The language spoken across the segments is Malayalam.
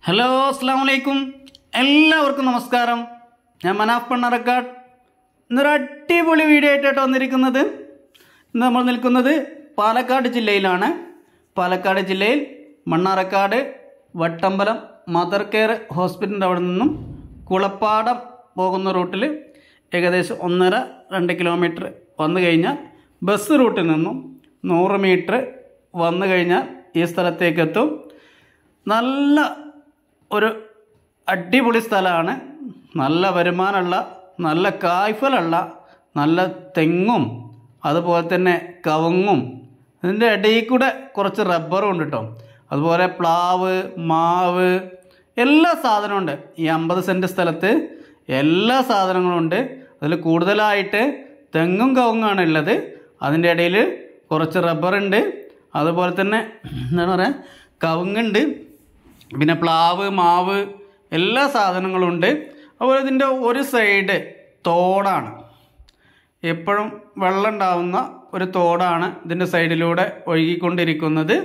ഹലോ അസ്സാം വലൈക്കും എല്ലാവർക്കും നമസ്കാരം ഞാൻ മനാഫ് പണ്ണറക്കാട് ഇന്നൊരു അടിപൊളി വീഡിയോ ആയിട്ടാണ് വന്നിരിക്കുന്നത് ഇന്ന് നമ്മൾ നിൽക്കുന്നത് പാലക്കാട് ജില്ലയിലാണ് പാലക്കാട് ജില്ലയിൽ മണ്ണാറക്കാട് വട്ടമ്പലം മദർ കെയർ ഹോസ്പിറ്റലിൻ്റെ അവിടെ നിന്നും കുളപ്പാടം പോകുന്ന റൂട്ടിൽ ഏകദേശം ഒന്നര രണ്ട് കിലോമീറ്റർ വന്നു കഴിഞ്ഞാൽ ബസ് റൂട്ടിൽ നിന്നും നൂറ് മീറ്റർ വന്നു കഴിഞ്ഞാൽ ഈ സ്ഥലത്തേക്ക് എത്തും നല്ല ഒരു അടിപൊളി സ്ഥലമാണ് നല്ല വരുമാനമുള്ള നല്ല കായ്ഫലുള്ള നല്ല തെങ്ങും അതുപോലെ തന്നെ കവുങ്ങും ഇതിൻ്റെ ഇടയിൽ കൂടെ കുറച്ച് റബ്ബറും ഉണ്ട് കേട്ടോ അതുപോലെ പ്ലാവ് മാവ് എല്ലാ സാധനവും ഉണ്ട് ഈ അമ്പത് സെൻറ്റ് സ്ഥലത്ത് എല്ലാ സാധനങ്ങളും ഉണ്ട് അതിൽ കൂടുതലായിട്ട് തെങ്ങും കവുങ്ങാണ് ഉള്ളത് അതിൻ്റെ ഇടയിൽ കുറച്ച് റബ്ബറുണ്ട് അതുപോലെ തന്നെ എന്താണ് പറയുക കവുങ്ങുണ്ട് പിന്നെ പ്ലാവ് മാവ് എല്ലാ സാധനങ്ങളും ഉണ്ട് അതുപോലെ ഇതിൻ്റെ ഒരു സൈഡ് തോടാണ് എപ്പോഴും വെള്ളം ഉണ്ടാവുന്ന ഒരു തോടാണ് ഇതിൻ്റെ സൈഡിലൂടെ ഒഴുകിക്കൊണ്ടിരിക്കുന്നത്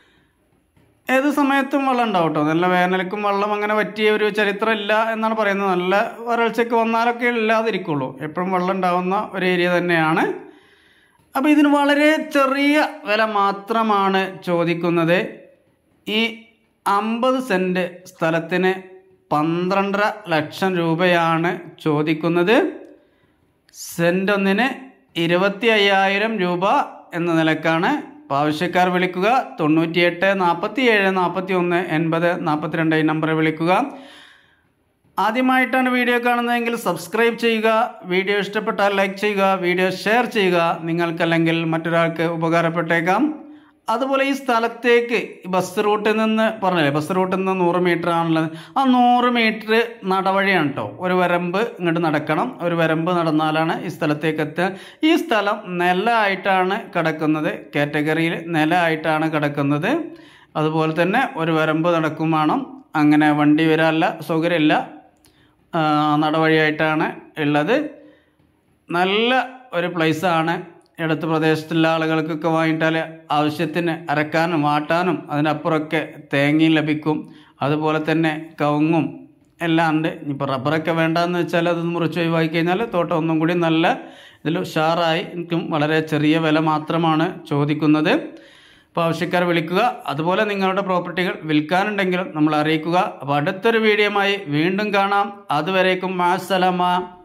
ഏത് സമയത്തും വെള്ളം ഉണ്ടാവും കേട്ടോ നല്ല വേനൽക്കും വെള്ളം അങ്ങനെ പറ്റിയ ഒരു ചരിത്രം ഇല്ല എന്നാണ് പറയുന്നത് നല്ല വരൾച്ചയ്ക്ക് വന്നാലൊക്കെ ഇല്ലാതിരിക്കുള്ളൂ എപ്പോഴും വെള്ളം ഉണ്ടാവുന്ന ഒരു ഏരിയ തന്നെയാണ് അപ്പോൾ ഇതിന് വളരെ ചെറിയ വില മാത്രമാണ് ചോദിക്കുന്നത് ഈ അമ്പത് സെൻറ്റ് സ്ഥലത്തിന് പന്ത്രണ്ടര ലക്ഷം രൂപയാണ് ചോദിക്കുന്നത് സെൻറ്റ് ഒന്നിന് ഇരുപത്തി അയ്യായിരം രൂപ എന്ന നിലക്കാണ് അപ്പോൾ ആവശ്യക്കാർ വിളിക്കുക തൊണ്ണൂറ്റിയെട്ട് നാൽപ്പത്തി ഏഴ് നാൽപ്പത്തി ഒന്ന് എൺപത് നാൽപ്പത്തിരണ്ട് ഈ നമ്പറിൽ വിളിക്കുക ആദ്യമായിട്ടാണ് വീഡിയോ കാണുന്നതെങ്കിൽ സബ്സ്ക്രൈബ് ചെയ്യുക വീഡിയോ ഇഷ്ടപ്പെട്ടാൽ ലൈക്ക് ചെയ്യുക വീഡിയോ ഷെയർ ചെയ്യുക നിങ്ങൾക്കല്ലെങ്കിൽ മറ്റൊരാൾക്ക് ഉപകാരപ്പെട്ടേക്കാം അതുപോലെ ഈ സ്ഥലത്തേക്ക് ഈ ബസ് റൂട്ടിൽ നിന്ന് പറഞ്ഞില്ലേ ബസ് റൂട്ടിൽ നിന്ന് നൂറ് മീറ്റർ ആണുള്ളത് ആ നൂറ് മീറ്റർ നടവഴിയാണ് കേട്ടോ ഒരു വരമ്പ് ഇങ്ങോട്ട് നടക്കണം ഒരു വരമ്പ് നടന്നാലാണ് ഈ സ്ഥലത്തേക്ക് എത്തുക ഈ സ്ഥലം നിലമായിട്ടാണ് കിടക്കുന്നത് കാറ്റഗറിയിൽ നിലമായിട്ടാണ് കിടക്കുന്നത് അതുപോലെ തന്നെ ഒരു വരമ്പ് നടക്കും വേണം അങ്ങനെ വണ്ടി വരാനുള്ള സൗകര്യമില്ല ആ, നടവഴിയായിട്ടാണ് ഉള്ളത് നല്ല ഒരു പ്ലേസാണ് ഇടത്ത് പ്രദേശത്തുള്ള ആളുകൾക്കൊക്കെ വാങ്ങിയിട്ടാൽ ആവശ്യത്തിന് അരക്കാനും വാട്ടാനും അതിനപ്പുറമൊക്കെ തേങ്ങയും ലഭിക്കും അതുപോലെ തന്നെ കവുങ്ങും എല്ലാം ഉണ്ട് ഇനിയിപ്പോൾ റബ്ബറൊക്കെ വേണ്ടാന്ന് വെച്ചാൽ അത് മുറിച്ച് ഒഴിവാക്കി കഴിഞ്ഞാൽ തോട്ടം ഒന്നും കൂടി നല്ല ഇതിൽ ഉഷാറായി എനിക്കും വളരെ ചെറിയ വില മാത്രമാണ് ചോദിക്കുന്നത് അപ്പോൾ ആവശ്യക്കാർ വിളിക്കുക അതുപോലെ നിങ്ങളുടെ പ്രോപ്പർട്ടികൾ വിൽക്കാനുണ്ടെങ്കിലും നമ്മൾ അറിയിക്കുക അപ്പോൾ അടുത്തൊരു വീഡിയോയുമായി വീണ്ടും കാണാം അതുവരേക്കും മാസലമ